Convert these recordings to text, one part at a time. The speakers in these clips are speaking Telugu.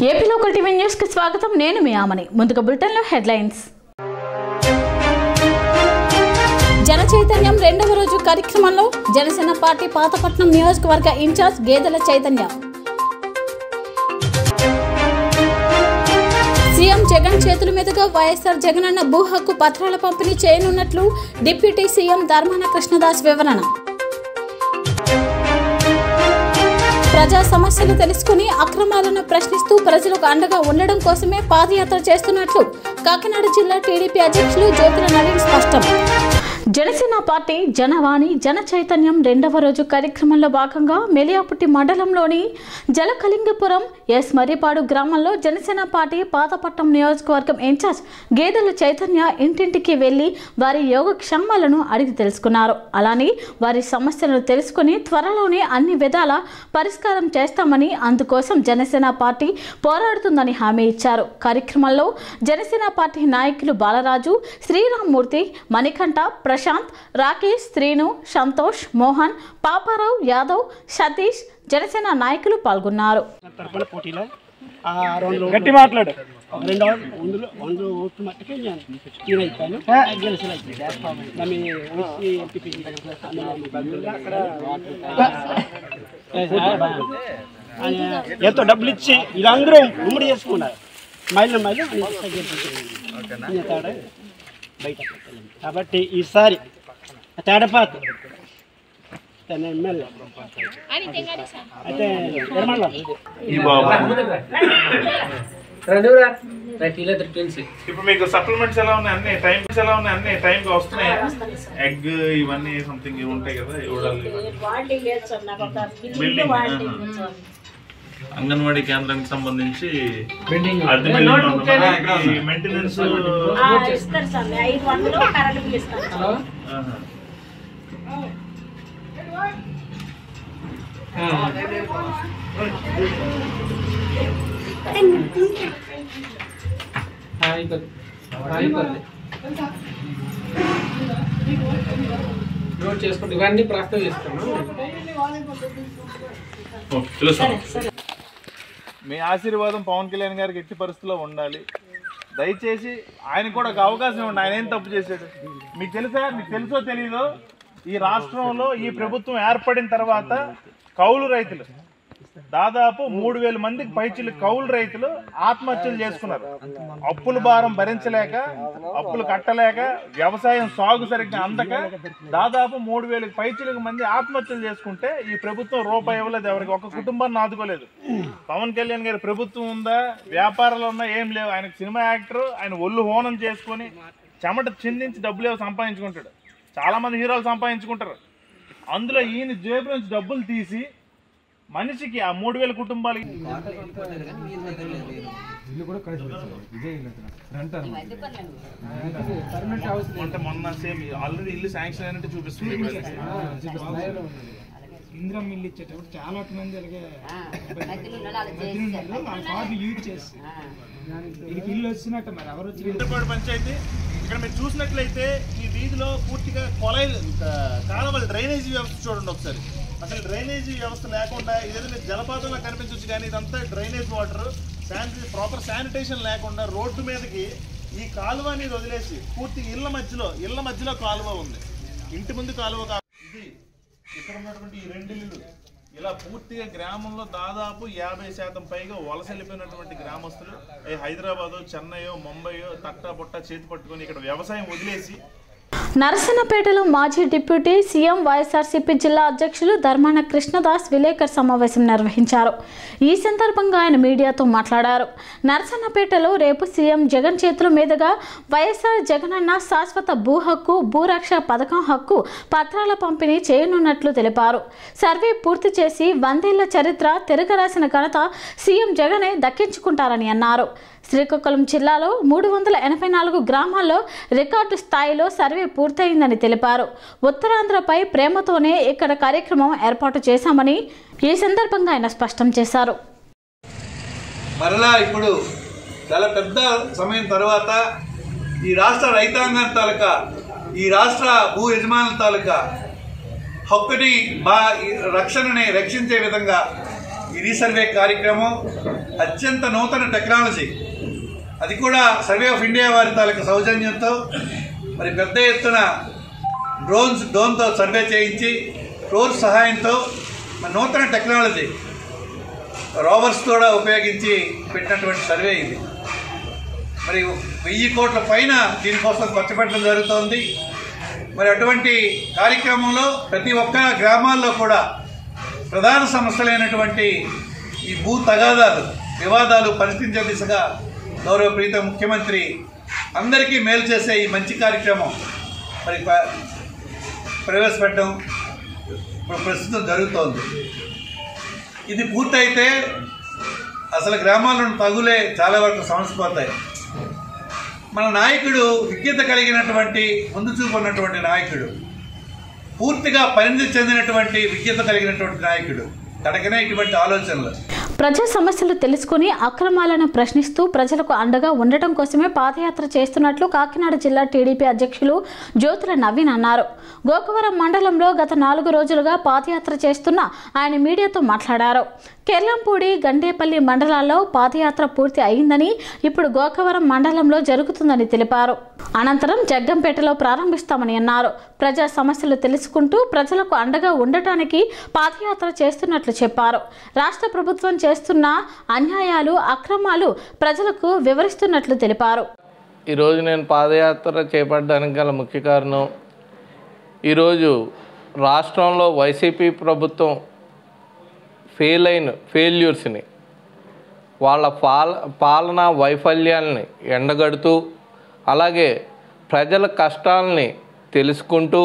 ఏపీ లోకల్ టీవీ న్యూస్ కి స్వాగతం నేను మీ ఆమని ముందుగా బులెటిన్ లో హెడ్లైన్స్ జన చైతన్యం రెండవ రోజు కార్యక్రమంలో జనసేన పార్టీ పాతపట్నం నియోజకవర్గ ఇన్ఛార్జ్ గేదెల చైతన్య సీఎం జగన్ చేతుల మీదుగా వైఎస్ఆర్ జగనన్న భూ హక్కు పత్రాల పంపిణీ చేయనున్నట్లు డిప్యూటీ సీఎం ధర్మాన కృష్ణదాస్ వివరణ ప్రజా సమస్యలు తెలుసుకుని అక్రమాలను ప్రశ్నిస్తూ ప్రజలకు అండగా ఉండడం కోసమే పాదయాత్ర చేస్తున్నట్లు కాకినాడ జిల్లా టీడీపీ అధ్యక్షులు జ్యోతుల నవీన్ స్పష్టం జనసేన పార్టీ జనవాణి జన చైతన్యం రెండవ రోజు కార్యక్రమంలో భాగంగా మెలియాపుట్టి మండలంలోని జలకలింగపురం ఎస్ మర్రిపాడు గ్రామంలో జనసేన పార్టీ పాతపట్నం నియోజకవర్గం ఇన్ఛార్జ్ గేదెల చైతన్య ఇంటింటికి వెళ్లి వారి యోగక్షేమాలను అడిగి తెలుసుకున్నారు అలానే వారి సమస్యలను తెలుసుకుని త్వరలోనే అన్ని విధాల పరిష్కారం చేస్తామని అందుకోసం జనసేన పార్టీ పోరాడుతుందని హామీ ఇచ్చారు కార్యక్రమంలో జనసేన పార్టీ నాయకులు బాలరాజు శ్రీరామ్మూర్తి మణికంఠ ప్రశాంత్ రాకేష్ శ్రీను సంతోష్ మోహన్ పాపారావు యాదవ్ సతీష్ జనసేన నాయకులు పాల్గొన్నారు తరపున పోటీలో ఆ రెండు గట్టి మాట్లాడు రెండు వందలు వంద ఓట్లు మట్టుకే నేను నేను అయిపోయాను గెలిచిన నన్ను వచ్చి ఎంపీ ఎంతో డబ్బులు ఇచ్చి వీళ్ళందరూ ఉమ్మడి చేసుకున్నారు మైలు మైలు తేడా బయట పెట్టలేము. కాబట్టి ఈసారి తేడపాత తన ఎమ్మెల్యే అయితే నిర్మల ఇప్పుడు మీకు సప్లిమెంట్స్ ఎలా ఉన్నాయి అన్ని టైం ఎలా ఉన్నాయి అన్ని టైం కి వస్తున్నాయి ఎగ్ ఇవన్నీ సంథింగ్ ఇవి ఉంటాయి కదా ఇవ్వడాలి బిల్డింగ్ అంగన్వాడీ కేంద్రానికి సంబంధించి అద్దె బిల్డింగ్ మెయింటెనెన్స్ ఇస్తారు సార్ ఐదు వందలు కరెంట్ బిల్ ఇస్తారు నోట్ చేసుకుంటే ఇవన్నీ ప్రస్తుతం చేస్తున్నాం తెలుసు మీ ఆశీర్వాదం పవన్ కళ్యాణ్ గారికి ఎట్టి పరిస్థితిలో ఉండాలి దయచేసి ఆయన కూడా ఒక అవకాశం ఇవ్వండి ఆయన ఏం తప్పు చేశాడు మీకు తెలుసా మీకు తెలుసో తెలీదో ఈ రాష్ట్రంలో ఈ ప్రభుత్వం ఏర్పడిన తర్వాత కౌలు రైతులు దాదాపు మూడు వేల మందికి పైచిలు కౌలు రైతులు ఆత్మహత్యలు చేసుకున్నారు అప్పుల భారం భరించలేక అప్పులు కట్టలేక వ్యవసాయం సాగు సరిగ్గా అందక దాదాపు మూడు వేలకు పైచిలకు మంది ఆత్మహత్యలు చేసుకుంటే ఈ ప్రభుత్వం రూపాయి ఇవ్వలేదు ఎవరికి ఒక కుటుంబాన్ని ఆదుకోలేదు పవన్ కళ్యాణ్ గారి ప్రభుత్వం ఉందా వ్యాపారాలు ఉన్నా ఏం లేవు ఆయనకు సినిమా యాక్టర్ ఆయన ఒళ్ళు హోనం చేసుకొని చెమట చిందించి డబ్బులు ఏవో సంపాదించుకుంటాడు చాలా మంది హీరోలు సంపాదించుకుంటారు అందులో ఈయన జేబు నుంచి డబ్బులు తీసి మనిషికి ఆ మూడు వేల కుటుంబాలకి అంటే మొన్న సేమ్ ఆల్రెడీ ఇల్లు శాంక్షన్ అయినట్టు చూపిస్తుంది ఇందిరా మిల్లు ఇచ్చేటప్పుడు చాలా మంది అలాగే మధ్యలో ఉన్నారు. వాళ్ళ కార్డు యూజ్ చేసి వీళ్ళకి ఇల్లు వచ్చినట్టు మరి ఎవరు వచ్చి ఇంద్రపాడు పంచాయతీ ఇక్కడ మీరు చూసినట్లయితే ఈ వీధిలో పూర్తిగా కొలైలు కాలువలు డ్రైనేజీ వ్యవస్థ చూడండి ఒకసారి అసలు డ్రైనేజీ వ్యవస్థ లేకుండా ఇదేదో మీరు జలపాతంలో కనిపించవచ్చు కానీ ఇదంతా drainage water sanitary proper sanitation లేకుండా రోడ్డు మీదకి ఈ కాలువ అనేది వదిలేసి పూర్తిగా ఇళ్ళ మధ్యలో ఇళ్ళ మధ్యలో కాలువ ఉంది ఇంటి ముందు కాలువ కా ఇది ఇక్కడ ఉన్నటువంటి ఈ రెండు ఇల్లులు ఇలా పూర్తిగా గ్రామంలో దాదాపు యాభై శాతం పైగా వలస వెళ్ళిపోయినటువంటి గ్రామస్తులు ఏ హైదరాబాదు చెన్నైయో ముంబైయో తట్టా పొట్ట చేతి పట్టుకొని ఇక్కడ వ్యవసాయం వదిలేసి నరసన్నపేటలో మాజీ డిప్యూటీ సీఎం వైఎస్ఆర్సీపీ జిల్లా అధ్యక్షులు ధర్మాన కృష్ణదాస్ విలేకర్ సమావేశం నిర్వహించారు ఈ సందర్భంగా ఆయన మీడియాతో మాట్లాడారు నరసన్నపేటలో రేపు సీఎం జగన్ చేతుల మీదుగా వైఎస్ఆర్ జగనన్న శాశ్వత భూ హక్కు భూరక్ష పథకం హక్కు పత్రాల పంపిణీ చేయనున్నట్లు తెలిపారు సర్వే పూర్తి చేసి వందేళ్ల చరిత్ర తిరగరాసిన ఘనత సీఎం జగనే దక్కించుకుంటారని అన్నారు శ్రీకాకుళం జిల్లాలో మూడు వందల ఎనభై నాలుగు గ్రామాల్లో రికార్డు స్థాయిలో సర్వే పూర్తయిందని తెలిపారు ఉత్తరాంధ్రపై ప్రేమతోనే ఇక్కడ కార్యక్రమం ఏర్పాటు చేశామని ఈ సందర్భంగా ఆయన స్పష్టం చేశారు మరలా ఇప్పుడు చాలా పెద్ద సమయం తర్వాత ఈ రాష్ట్ర రైతాంగం తాలూకా ఈ రాష్ట్ర భూ యజమానుల తాలూకా హక్కుని బా ఈ రక్షణని రక్షించే విధంగా ఈ రీసర్వే కార్యక్రమం అత్యంత నూతన టెక్నాలజీ అది కూడా సర్వే ఆఫ్ ఇండియా వారి తాలూకు సౌజన్యంతో మరి పెద్ద ఎత్తున డ్రోన్స్ డ్రోన్తో సర్వే చేయించి డ్రోన్ సహాయంతో మరి నూతన టెక్నాలజీ రోవర్స్ కూడా ఉపయోగించి పెట్టినటువంటి సర్వే ఇది మరి వెయ్యి కోట్ల పైన దీనికోసం ఖర్చు పెట్టడం జరుగుతోంది మరి అటువంటి కార్యక్రమంలో ప్రతి ఒక్క గ్రామాల్లో కూడా ప్రధాన సమస్యలైనటువంటి ఈ భూ తగాదాలు వివాదాలు పరిష్కరించే దిశగా గౌరవ ప్రీత ముఖ్యమంత్రి అందరికీ మేలు చేసే ఈ మంచి కార్యక్రమం మరి ప- ప్రవేశపెట్టడం ఇప్పుడు ప్రస్తుతం జరుగుతోంది ఇది పూర్తయితే అసలు గ్రామాల్లో ఉన్న తగులే చాలా వరకు సమసిపోతాయి మన నాయకుడు విజ్ఞత కలిగినటువంటి ముందు చూపు ఉన్నటువంటి నాయకుడు పూర్తిగా పరిణితి చెందినటువంటి విజ్ఞత కలిగినటువంటి నాయకుడు కనుకనే ఇటువంటి ఆలోచనలు ప్రజా సమస్యలు తెలుసుకుని అక్రమాలను ప్రశ్నిస్తూ ప్రజలకు అండగా ఉండటం కోసమే పాదయాత్ర చేస్తున్నట్లు కాకినాడ జిల్లా టీడీపీ అధ్యక్షులు జ్యోతుల నవీన్ అన్నారు గోకవరం మండలంలో గత నాలుగు రోజులుగా పాదయాత్ర చేస్తున్న ఆయన మీడియాతో మాట్లాడారు కెర్లంపూడి గండేపల్లి మండలాల్లో పాదయాత్ర పూర్తి అయిందని ఇప్పుడు గోకవరం మండలంలో జరుగుతుందని తెలిపారు అనంతరం జగ్గంపేటలో ప్రారంభిస్తామని అన్నారు ప్రజా సమస్యలు తెలుసుకుంటూ ప్రజలకు అండగా ఉండటానికి పాదయాత్ర చేస్తున్నట్లు చెప్పారు రాష్ట్ర ప్రభుత్వం చేస్తున్న అన్యాయాలు అక్రమాలు ప్రజలకు వివరిస్తున్నట్లు తెలిపారు ఈరోజు నేను పాదయాత్ర చేపట్టడానికి గల ముఖ్య కారణం ఈరోజు రాష్ట్రంలో వైసీపీ ప్రభుత్వం ఫెయిల్ అయిన ఫెయిల్యూర్స్ని వాళ్ళ పాల పాలనా వైఫల్యాల్ని ఎండగడుతూ అలాగే ప్రజల కష్టాలని తెలుసుకుంటూ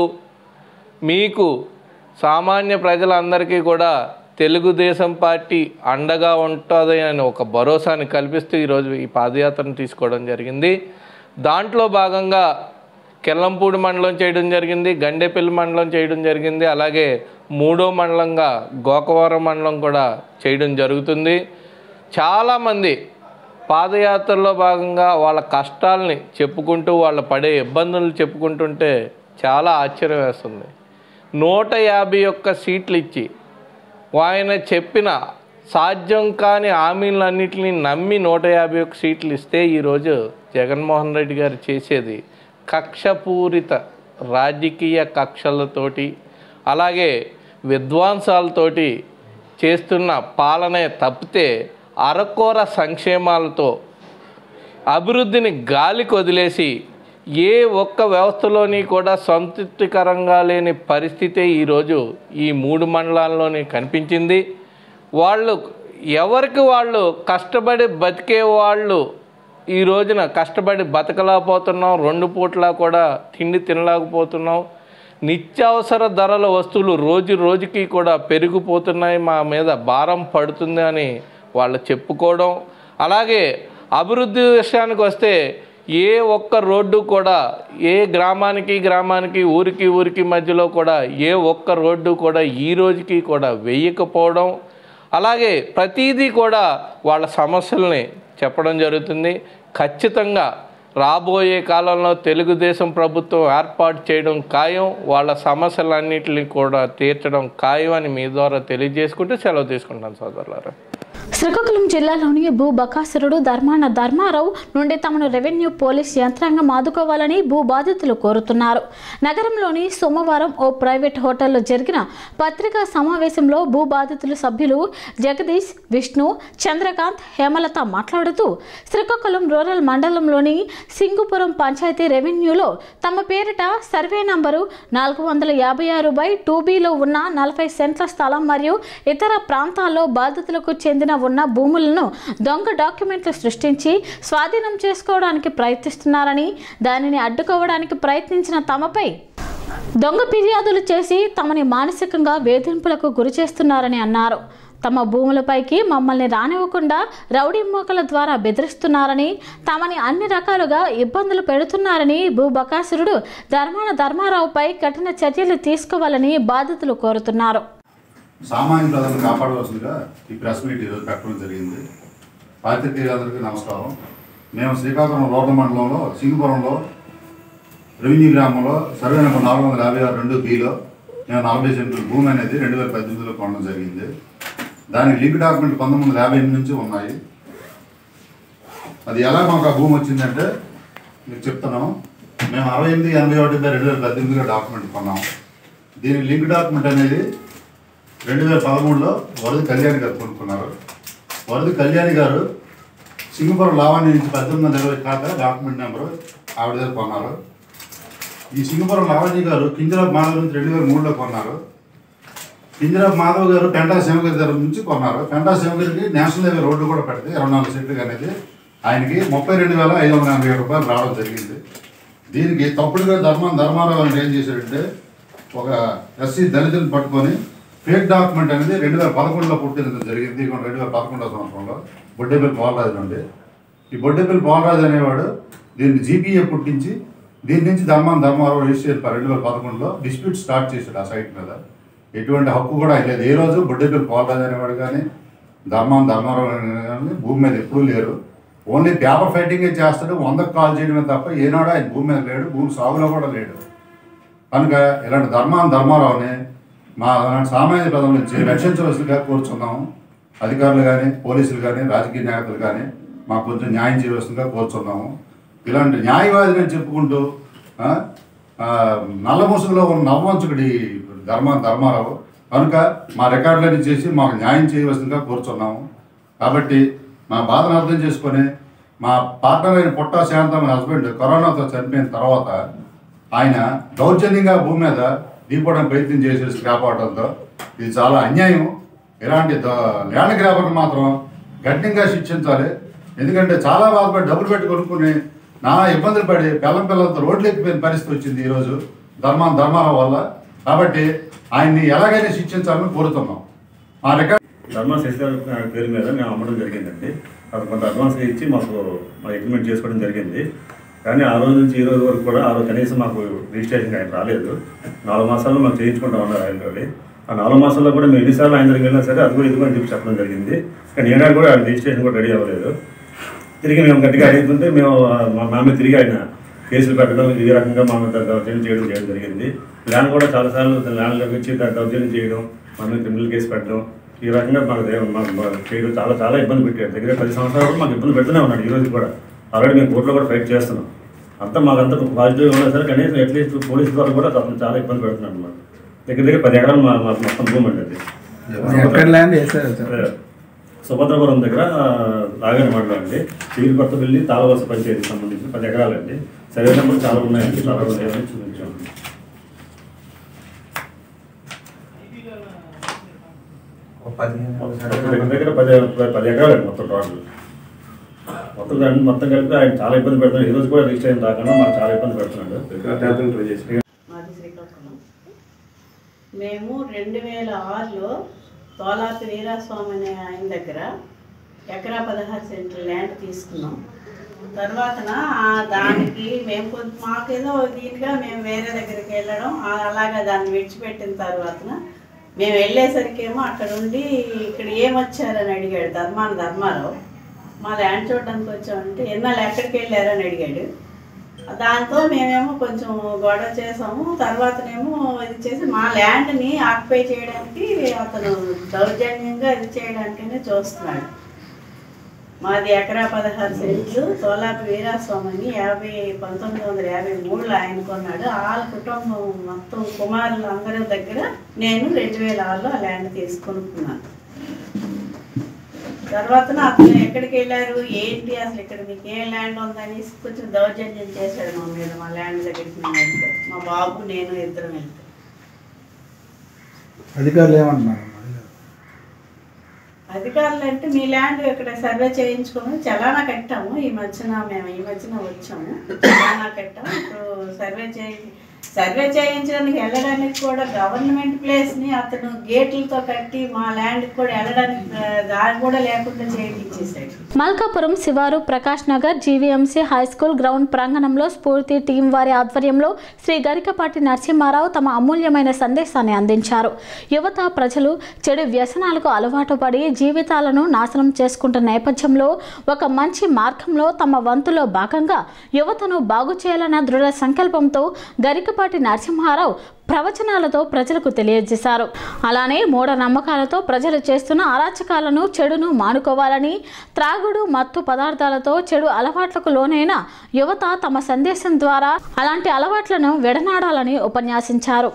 మీకు సామాన్య ప్రజలందరికీ కూడా తెలుగుదేశం పార్టీ అండగా ఉంటుంది అని ఒక భరోసాని కల్పిస్తూ ఈరోజు ఈ పాదయాత్రను తీసుకోవడం జరిగింది దాంట్లో భాగంగా కెల్లంపూడి మండలం చేయడం జరిగింది గండేపల్లి మండలం చేయడం జరిగింది అలాగే మూడో మండలంగా గోకవరం మండలం కూడా చేయడం జరుగుతుంది చాలామంది పాదయాత్రలో భాగంగా వాళ్ళ కష్టాలని చెప్పుకుంటూ వాళ్ళ పడే ఇబ్బందులు చెప్పుకుంటుంటే చాలా ఆశ్చర్యం వేస్తుంది నూట యాభై ఒక్క సీట్లు ఇచ్చి ఆయన చెప్పిన సాధ్యం కాని హామీలన్నింటినీ నమ్మి నూట యాభై ఒక్క సీట్లు ఇస్తే ఈరోజు జగన్మోహన్ రెడ్డి గారు చేసేది కక్షపూరిత రాజకీయ కక్షలతోటి అలాగే విద్వాంసాలతోటి చేస్తున్న పాలనే తప్పితే అరకొర సంక్షేమాలతో అభివృద్ధిని గాలికి వదిలేసి ఏ ఒక్క వ్యవస్థలోని కూడా సంతృప్తికరంగా లేని పరిస్థితే ఈరోజు ఈ మూడు మండలాల్లోని కనిపించింది వాళ్ళు ఎవరికి వాళ్ళు కష్టపడి బతికే వాళ్ళు ఈ రోజున కష్టపడి బతకలేకపోతున్నాం రెండు పూట్ల కూడా తిండి తినలేకపోతున్నాం నిత్యావసర ధరల వస్తువులు రోజు రోజుకి కూడా పెరిగిపోతున్నాయి మా మీద భారం పడుతుంది అని వాళ్ళు చెప్పుకోవడం అలాగే అభివృద్ధి విషయానికి వస్తే ఏ ఒక్క రోడ్డు కూడా ఏ గ్రామానికి గ్రామానికి ఊరికి ఊరికి మధ్యలో కూడా ఏ ఒక్క రోడ్డు కూడా ఈ రోజుకి కూడా వేయకపోవడం అలాగే ప్రతిదీ కూడా వాళ్ళ సమస్యల్ని చెప్పడం జరుగుతుంది ఖచ్చితంగా రాబోయే కాలంలో తెలుగుదేశం ప్రభుత్వం ఏర్పాటు చేయడం ఖాయం వాళ్ళ సమస్యలన్నింటినీ కూడా తీర్చడం ఖాయం అని మీ ద్వారా తెలియజేసుకుంటూ సెలవు తీసుకుంటాను సోదరులారా శ్రీకాకుళం జిల్లాలోని భూ బకాసురుడు ధర్మాన ధర్మారావు నుండి తమను రెవెన్యూ పోలీస్ యంత్రాంగం ఆదుకోవాలని భూ బాధితులు కోరుతున్నారు నగరంలోని సోమవారం ఓ ప్రైవేట్ హోటల్లో జరిగిన పత్రికా సమావేశంలో భూ బాధితుల సభ్యులు జగదీష్ విష్ణు చంద్రకాంత్ హేమలత మాట్లాడుతూ శ్రీకాకుళం రూరల్ మండలంలోని సింగుపురం పంచాయతీ రెవెన్యూలో తమ పేరిట సర్వే నంబరు నాలుగు వందల యాభై ఆరు బై టూ బిలో ఉన్న నలభై సెంట్ల స్థలం మరియు ఇతర ప్రాంతాల్లో బాధితులకు చెందిన ఉన్న భూములను దొంగ డాక్యుమెంట్లు సృష్టించి స్వాధీనం చేసుకోవడానికి ప్రయత్నిస్తున్నారని దానిని అడ్డుకోవడానికి ప్రయత్నించిన తమపై దొంగ ఫిర్యాదులు చేసి తమని మానసికంగా వేధింపులకు గురి చేస్తున్నారని అన్నారు తమ భూములపైకి మమ్మల్ని రానివ్వకుండా రౌడీ మోకల ద్వారా బెదిరిస్తున్నారని తమని అన్ని రకాలుగా ఇబ్బందులు పెడుతున్నారని భూబకాసురుడు ధర్మాన ధర్మారావుపై కఠిన చర్యలు తీసుకోవాలని బాధితులు కోరుతున్నారు సామాన్య ప్రజలను కాపాడవలసిందిగా ఈ ప్రెస్ మీట్ ఈరోజు పెట్టడం జరిగింది పాత్రికేయులందరికీ నమస్కారం మేము శ్రీకాకుళం రూరల్ మండలంలో సింగపురంలో రెవెన్యూ గ్రామంలో సర్వే నెంబర్ నాలుగు వందల యాభై ఆరు రెండు బిలో మేము నలభై సెంట్లు భూమి అనేది రెండు వేల పద్దెనిమిదిలో కొనడం జరిగింది దానికి లింక్ డాక్యుమెంట్ పంతొమ్మిది వందల యాభై ఎనిమిది నుంచి ఉన్నాయి అది ఎలా మాకు ఆ భూమి వచ్చిందంటే మీకు చెప్తున్నాం మేము అరవై ఎనిమిది ఎనభై ఒకటి రెండు వేల పద్దెనిమిదిలో డాక్యుమెంట్ కొన్నాం దీని లింక్ డాక్యుమెంట్ అనేది రెండు వేల పదమూడులో వరది కళ్యాణి గారు కొనుక్కున్నారు వరది కళ్యాణి గారు సింగపురం లావాణి నుంచి పద్దెనిమిది వందల ఇరవై ఖాతా డాక్యుమెంట్ నెంబరు ఆవిడ దగ్గర కొన్నారు ఈ సింగపురం లావాణి గారు కింజరాబ్ మాధవ్ నుంచి రెండు వేల మూడులో కొన్నారు కింజరాబ్ మాధవ్ గారు పెంటా శివగిరి దగ్గర నుంచి కొన్నారు పెంటా శివగిరికి నేషనల్ హైవే రోడ్డు కూడా పెడితే ఇరవై నాలుగు సెంట్లు అనేది ఆయనకి ముప్పై రెండు వేల ఐదు వందల ఎనభై ఏడు రూపాయలు రావడం జరిగింది దీనికి తప్పుడుగా ధర్మం ధర్మారావు అని ఏం చేశాడంటే ఒక ఎస్సీ దళితులను పట్టుకొని ఫేక్ డాక్యుమెంట్ అనేది రెండు వేల పదకొండులో పుట్టిన జరిగింది రెండు వేల పదకొండవ సంవత్సరంలో బొడ్డేపల్లి బాలరాజు నుండి ఈ బొడ్డేపల్లి బాలరాజు అనేవాడు దీన్ని జీపీఏ పుట్టించి దీని నుంచి ధర్మాన్ ధర్మారావు రిజిస్టర్ రెండు వేల పదకొండులో డిస్ప్యూట్ స్టార్ట్ చేశాడు ఆ సైట్ మీద ఎటువంటి హక్కు కూడా లేదు ఏ రోజు బొడ్డేపల్లి బాలరాజు అనేవాడు కానీ ధర్మాన్ ధర్మారావు కానీ భూమి మీద ఎప్పుడూ లేరు ఓన్లీ పేపర్ ఫైటింగే చేస్తాడు వందకు కాల్ చేయడమే తప్ప ఏనాడు ఆయన భూమి మీద లేడు భూమి సాగులో కూడా లేడు కనుక ఇలాంటి ధర్మాన్ ధర్మారావుని మా అలాంటి సామాన్య ప్రజల నుంచి రక్షించవలసిందిగా కోరుచున్నాము అధికారులు కానీ పోలీసులు కానీ రాజకీయ నాయకులు కానీ మాకు కొంచెం న్యాయం చేయవలసిందిగా కోరుచున్నాము ఇలాంటి న్యాయవాదిని అని చెప్పుకుంటూ ఆ, ఆ, నల్ల ముసుగులో ఉన్న నవ్వంచుకుడి ధర్మ ధర్మారావు కనుక మా రికార్డులన్నీ చేసి మాకు న్యాయం చేయవలసిందిగా కోరుచున్నాము కాబట్టి మా బాధను అర్థం చేసుకొని మా పార్ట్నర్ అయిన పుట్టా శాంతమ్మ హస్బెండ్ కరోనాతో చనిపోయిన తర్వాత ఆయన దౌర్జన్యంగా భూమి మీద దిగిపోవడం ప్రయత్నం చేసేసి కాపాడడంతో ఇది చాలా అన్యాయం ఇలాంటి ద- ల్యాండ్ గ్రాబర్ని మాత్రం గట్టిగా శిక్షించాలి ఎందుకంటే చాలా బాధపడి డబ్బులు పెట్టి కొనుక్కుని నానా ఇబ్బందులు పడి పిల్లం పిల్లలతో రోడ్లు ఎక్కిపోయిన పరిస్థితి వచ్చింది ఈరోజు ధర్మా ధర్మారావు వల్ల కాబట్టి ఆయన్ని ఎలాగైనా శిక్షించాలని కోరుతున్నాం మా రికార్డ్ ధర్మా శశిధర్ పేరు మీద మేము అమ్మడం జరిగిందండి అది కొంత అడ్వాన్స్గా ఇచ్చి మాకు మా అగ్రిమెంట్ చేసుకోవడం జరిగింది కానీ ఆ రోజు నుంచి ఈ రోజు వరకు కూడా ఆ రోజు కనీసం మాకు రిజిస్ట్రేషన్ ఆయన రాలేదు నాలుగు మాసాల్లో మాకు చేయించుకుంటా ఉన్నారు ఆయన తోటి. ఆ నాలుగు మాసాల్లో కూడా మేము ఎన్నిసార్లు ఆయన దగ్గరికి వెళ్ళినా సరే అది కూడా ఇది కూడా అని చెప్పి చెప్పడం జరిగింది కానీ ఏనాడు కూడా ఆయన రిజిస్ట్రేషన్ కూడా రెడీ అవ్వలేదు తిరిగి మేము గట్టిగా అడుగుతుంటే మేము ఆ, మా మామ తిరిగి ఆయన కేసులు పెట్టడం ఈ రకంగా మా మీద దౌర్జన్యం చేయడం చేయడం జరిగింది ల్యాండ్ కూడా చాలాసార్లు ల్యాండ్లోకి వచ్చి దా- దౌర్జన్యం చేయడం మా మీద క్రిమినల్ కేసు పెట్టడం ఈ రకంగా మాకు దే- మాకు మాకు చేయడం చాలా చాలా ఇబ్బంది పెట్టాడు దగ్గర పది సంవత్సరాలు కూడా మాకు ఇబ్బంది పెడుతూనే ఉన్నాడు ఈ రోజు కూడా ఆల్రెడీ మేము కోర్టులో కూడా ఫైట్ చేస్తున్నాం అంతా మాకంతా పాజిటివ్ ఉన్నా సరే కనీసం అట్లీస్ట్ పోలీస్ ద్వారా కూడా అతను చాలా ఇబ్బంది పెడుతున్నాడు అన్నమాట దగ్గర దగ్గర పది ఎకరాలు మా మా మొత్తం భూమి అండి అది ఎక్కడ ల్యాండ్ చేశారు సార్ అదే. సుభద్రపురం దగ్గర రాగానే మాట్లాడండి చీరి కొత్త బిల్లి తాళవలస పంచాయతీ సంబంధించి పది ఎకరాలండి సర్వే నెంబర్ చాలా ఉన్నాయండి చాలా ఉన్నాయని చూపించాము దగ్గర దగ్గర పది పది ఎకరాలండి మొత్తం టోటల్ మొత్తం దాన్ని మొత్తం కలిపి ఆయన చాలా ఇబ్బంది పెడుతున్నాడు ఈ రోజు కూడా రిజిస్టర్ అయిన రాకుండా మాకు చాలా ఇబ్బంది పెడుతున్నాడు మాది శ్రీకాకుళం మేము రెండు వేల ఆరులో తోలాపి వీరాస్వామి అనే ఆయన దగ్గర ఎకరా పదహారు సెంట్ల ల్యాండ్ తీసుకున్నాం తర్వాతన ఆ దానికి మేము కొంత మాకేదో దీనిగా మేము వేరే దగ్గరికి వెళ్ళడం ఆ- అలాగా దాన్ని విడిచిపెట్టిన తర్వాతన మేము వెళ్ళేసరికేమో అక్కడ ఉండి ఇక్కడ ఏమొచ్చారని అడిగాడు ధర్మాన ధర్మారావు మా ల్యాండ్ చూడడానికి వచ్చామంటే ఎన్నాళ్ళు ఎక్కడికి వెళ్ళారని అడిగాడు దాంతో మేమేమో కొంచెం గొడవ చేసాము తర్వాతనేమో ఇది చేసి మా ల్యాండ్ని ఆక్యుపై చేయడానికి అతను దౌర్జన్యంగా ఇది చేయడానికనే చూస్తున్నాడు మాది ఎకరా పదహారు సెంట్లు తోలాపి వీరాస్వామిని యాభై పంతొమ్మిది వందల యాభై మూడులో ఆయన కొన్నాడు వాళ్ళ కుటుంబం మొత్తం కుమారులు అందరి దగ్గర నేను రెండు వేల ఆరులో ఆ ల్యాండ్ తీసుకొనుక్కున్నాను తర్వాత అతను ఎక్కడికి వెళ్ళారు ఏంటి అసలు ఇక్కడ మీకు ఏ ల్యాండ్ ఉందని కొంచెం దౌర్జన్యం చేశాడు మా మీద మా ల్యాండ్ దగ్గరికి మేము వెళ్తే మా బాబు నేను ఇద్దరం వెళ్తే అధికారులు ఏమంటున్నారు అధికారులు అంటే మీ ల్యాండ్ ఇక్కడ సర్వే చేయించుకొని చలానా కట్టాము ఈ మధ్యన మేము ఈ మధ్యన వచ్చాము చలానా కట్టాము ఇప్పుడు సర్వే చేయి సర్వే చేయించడానికి వెళ్ళడానికి కూడా గవర్నమెంట్ ప్లేస్ని అతను గేట్లతో కట్టి మా ల్యాండ్కి కూడా వెళ్ళడానికి ఆ, దారి కూడా లేకుండా చేయించేసాడు మల్కాపురం శివారు Prakash Nagar GVMC High School ground ప్రాంగణంలో స్ఫూర్తి టీం వారి ఆధ్వర్యంలో శ్రీ గరికపాటి నరసింహారావు తమ అమూల్యమైన సందేశాన్ని అందించారు యువత ప్రజలు చెడు వ్యసనాలకు అలవాటు పడి జీవితాలను నాశనం చేసుకుంటున్న నేపథ్యంలో ఒక మంచి మార్గంలో తమ వంతులో భాగంగా యువతను బాగు చేయాలన్న దృఢ సంకల్పంతో గరికపాటి దగ్గుపాటి నరసింహారావు ప్రవచనాలతో ప్రజలకు తెలియజేశారు అలానే మూఢనమ్మకాలతో ప్రజలు చేస్తున్న అరాచకాలను చెడును మానుకోవాలని త్రాగుడు మత్తు పదార్థాలతో చెడు అలవాట్లకు లోనైన యువత తమ సందేశం ద్వారా అలాంటి అలవాట్లను విడనాడాలని ఉపన్యాసించారు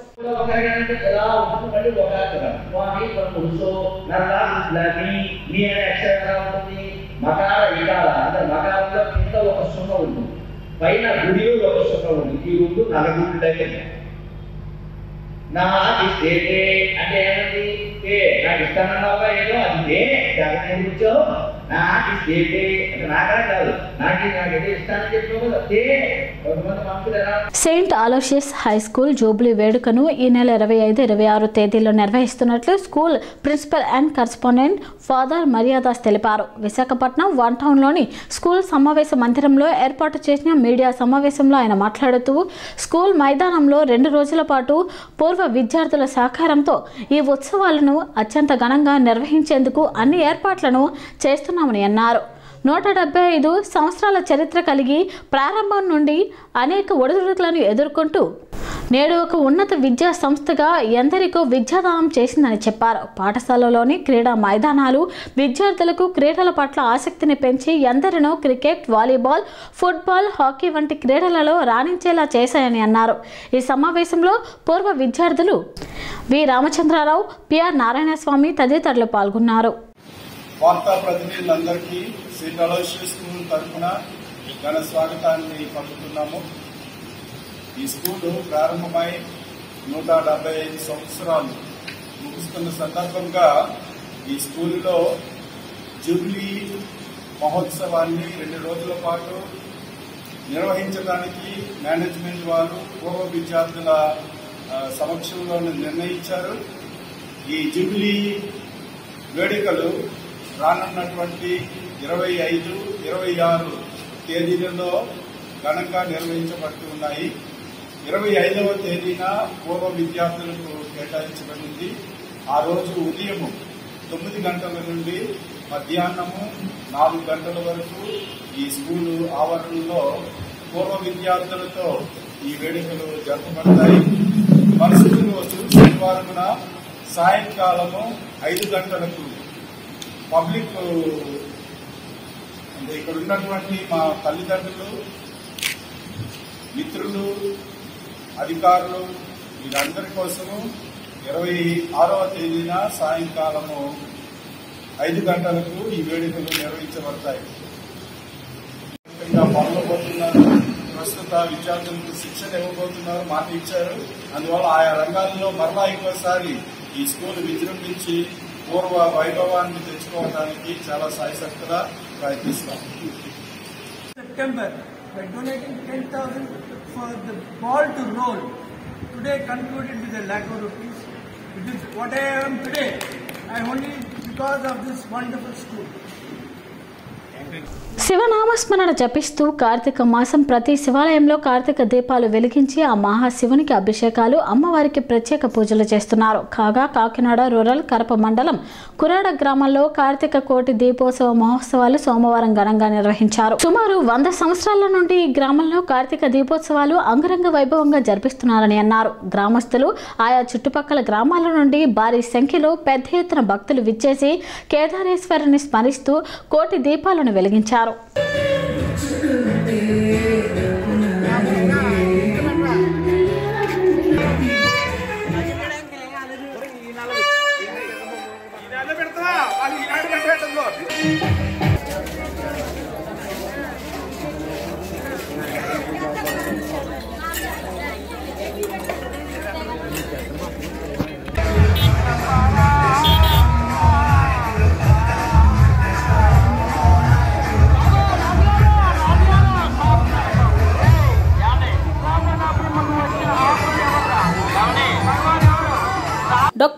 మకార ఇకాల అంటే మకారంలో కింద ఒక సున్న ఉంది పైన గుడిలో ఒక సున్న ఉంది ఈ రెండు నలుగురు దగ్గర నాకు ఇస్తే అంటే ఏమంది ఏ నాకు ఇస్తానన్నావా ఏదో అది ఏ జగన్ కూర్చో నాకు ఇస్తే అంటే నాకనే కాదు నాకు నాకు ఏదో ఇస్తానని చెప్పినావు కదా ఏ కొంతమంది మనుషులు ఎలా Saint Aloysius High School jubilee వేడుకను ఈ నెల ఇరవై ఐదు ఇరవై ఆరు తేదీల్లో నిర్వహిస్తున్నట్లు school principal and correspondent father Maryadas తెలిపారు విశాఖపట్నం వన్ టౌన్లోని స్కూల్ సమావేశ మందిరంలో ఏర్పాటు చేసిన మీడియా సమావేశంలో ఆయన మాట్లాడుతూ స్కూల్ మైదానంలో రెండు రోజుల పాటు పూర్వ విద్యార్థుల సహకారంతో ఈ ఉత్సవాలను అత్యంత ఘనంగా నిర్వహించేందుకు అన్ని ఏర్పాట్లను చేస్తున్నామని అన్నారు నూట డెబ్బై ఐదు సంవత్సరాల చరిత్ర కలిగి ప్రారంభం నుండి అనేక ఒడిదుడుకులను ఎదుర్కొంటూ నేడు ఒక ఉన్నత విద్యా సంస్థగా ఎందరికో విద్యాదానం చేసిందని చెప్పారు పాఠశాలలోని క్రీడా మైదానాలు విద్యార్థులకు క్రీడల పట్ల ఆసక్తిని పెంచి ఎందరినో క్రికెట్ వాలీబాల్ ఫుట్బాల్ హాకీ వంటి క్రీడలలో రాణించేలా చేశాయని అన్నారు ఈ సమావేశంలో పూర్వ విద్యార్థులు వి రామచంద్రారావు పిఆర్ నారాయణస్వామి తదితరులు పాల్గొన్నారు వార్తా ప్రతినిధులందరికీ శ్రీ అలోషియస్ స్కూల్ తరఫున ఘన స్వాగతాన్ని పంపుతున్నాము ఈ స్కూలు ప్రారంభమై నూట డెబ్బై ఐదు సంవత్సరాలు ముగుస్తున్న సందర్భంగా ఈ స్కూలులో జూబ్లీ మహోత్సవాన్ని రెండు రోజుల పాటు నిర్వహించడానికి మేనేజ్మెంట్ వారు పూర్వ విద్యార్థుల ఆ, సమక్షంలో నిర్ణయించారు ఈ జూబ్లీ వేడుకలు రానున్నటువంటి ఇరవై ఐదు ఇరవై ఆరు తేదీలలో ఘనంగా నిర్వహించబడుతూ ఉన్నాయి ఇరవై ఐదవ తేదీన పూర్వ విద్యార్థులకు కేటాయించబడింది ఆ రోజు ఉదయం తొమ్మిది గంటల నుండి మధ్యాహ్నము నాలుగు గంటల వరకు ఈ స్కూలు ఆవరణలో పూర్వ విద్యార్థులతో ఈ వేడుకలు జరపబడతాయి మరుసటి రోజు శనివారమున సాయంకాలము ఐదు గంటలకు పబ్లిక్ అంటే ఇక్కడ ఉన్నటువంటి మా తల్లిదండ్రులు మిత్రులు అధికారులు వీరందరి కోసము ఇరవై ఆరవ తేదీన సాయంకాలము ఐదు గంటలకు ఈ వేడుకలు నిర్వహించబడతాయి ఇంకా మొదలుపోతున్నారు ప్రస్తుత విద్యార్థులకు శిక్షణ ఇవ్వబోతున్నారు మాట ఇచ్చారు అందువల్ల ఆయా రంగాల్లో మరలా ఇంకోసారి ఈ స్కూల్ విజృంభించి పూర్వ వైభవాన్ని తెచ్చుకోవడానికి చాలా సాయశక్తిగా ప్రయత్నిస్తాం September by donating 10,000 for the ball to roll. Today concluded with a lakh of rupees. It is what I am today. I only because of this wonderful school. శివనామస్మరణ జపిస్తూ కార్తీక మాసం ప్రతి శివాలయంలో కార్తీక దీపాలు వెలిగించి ఆ మహాశివునికి అభిషేకాలు అమ్మవారికి ప్రత్యేక పూజలు చేస్తున్నారు కాగా కాకినాడ రూరల్ కరప మండలం కురాడ గ్రామంలో కార్తీక కోటి దీపోత్సవ మహోత్సవాలు సోమవారం ఘనంగా నిర్వహించారు సుమారు వంద సంవత్సరాల నుండి ఈ గ్రామంలో కార్తీక దీపోత్సవాలు అంగరంగ వైభవంగా జరిపిస్తున్నారని అన్నారు గ్రామస్తులు ఆయా చుట్టుపక్కల గ్రామాల నుండి భారీ సంఖ్యలో పెద్ద ఎత్తున భక్తులు విచ్చేసి కేదారేశ్వరుని స్మరిస్తూ కోటి దీపాలను వెలిగించారు Thank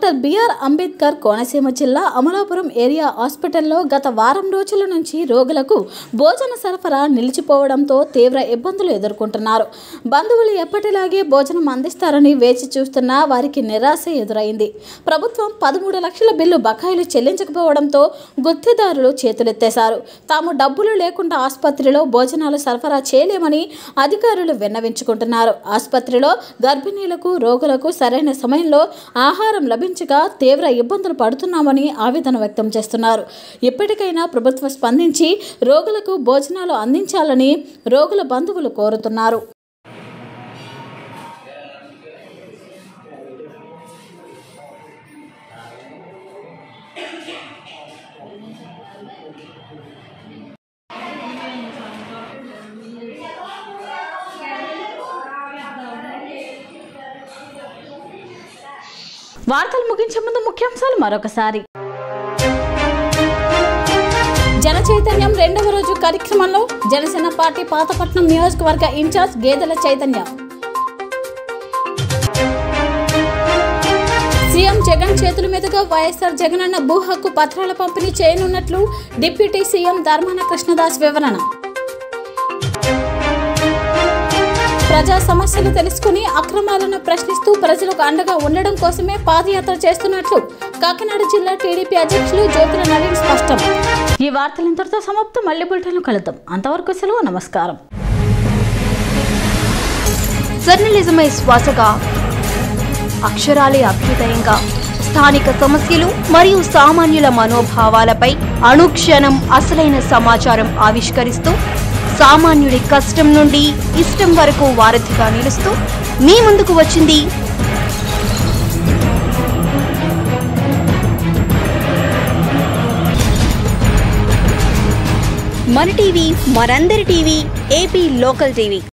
doctor BR Ambedkar Konaseema జిల్లా అమలాపురం ఏరియా హాస్పిటల్లో గత వారం రోజుల నుంచి రోగులకు భోజన సరఫరా నిలిచిపోవడంతో తీవ్ర ఇబ్బందులు ఎదుర్కొంటున్నారు బంధువులు ఎప్పటిలాగే భోజనం అందిస్తారని వేచి చూస్తున్నా వారికి నిరాశ ఎదురైంది ప్రభుత్వం పదమూడు లక్షల బిల్లు బకాయిలు చెల్లించకపోవడంతో గుత్తిదారులు చేతులెత్తేశారు తాము డబ్బులు లేకుండా ఆసుపత్రిలో భోజనాలు సరఫరా చేయలేమని అధికారులు విన్నవించుకుంటున్నారు ఆసుపత్రిలో గర్భిణీలకు రోగులకు సరైన సమయంలో ఆహారం లభించక తీవ్ర ఇబ్బందులు పడుతున్నామని ఆవేదన వ్యక్తం చేస్తున్నారు ఇప్పటికైనా ప్రభుత్వం స్పందించి రోగులకు భోజనాలు అందించాలని రోగుల బంధువులు కోరుతున్నారు వార్తలు ముగించే ముందు ముఖ్యాంశాలు మరొకసారి జన చైతన్యం రెండవ రోజు కార్యక్రమంలో జనసేన పార్టీ పాతపట్నం నియోజకవర్గ ఇన్ఛార్జ్ గేదెల చైతన్య సీఎం జగన్ చేతుల మీదుగా వైఎస్ఆర్ జగనన్న భూ హక్కు పత్రాల పంపిణీ చేయనున్నట్లు డిప్యూటీ సీఎం ధర్మాన కృష్ణదాస్ వివరణ ప్రజా సమస్యలు తెలుసుకుని అక్రమాలను ప్రశ్నిస్తూ ప్రజలకు అండగా ఉండడం కోసమే పాదయాత్ర చేస్తున్నట్లు కాకినాడ జిల్లా టీడీపీ అధ్యక్షులు జ్యోతుల నవీన్ స్పష్టం ఈ వార్తలు ఇంతటితో సమాప్తం మళ్ళీ బులెటిన్లు కలుద్దాం అంతవరకు సెలవు నమస్కారం జర్నలిజమే శ్వాసగా అక్షరాలే అభ్యుదయంగా స్థానిక సమస్యలు మరియు సామాన్యుల మనోభావాలపై అనుక్షణం అసలైన సమాచారం ఆవిష్కరిస్తూ సామాన్యుడి కష్టం నుండి ఇష్టం వరకు వారధిగా నిలుస్తూ మీ ముందుకు వచ్చింది మన టీవీ మనందరి టీవీ ఏపీ లోకల్ టీవీ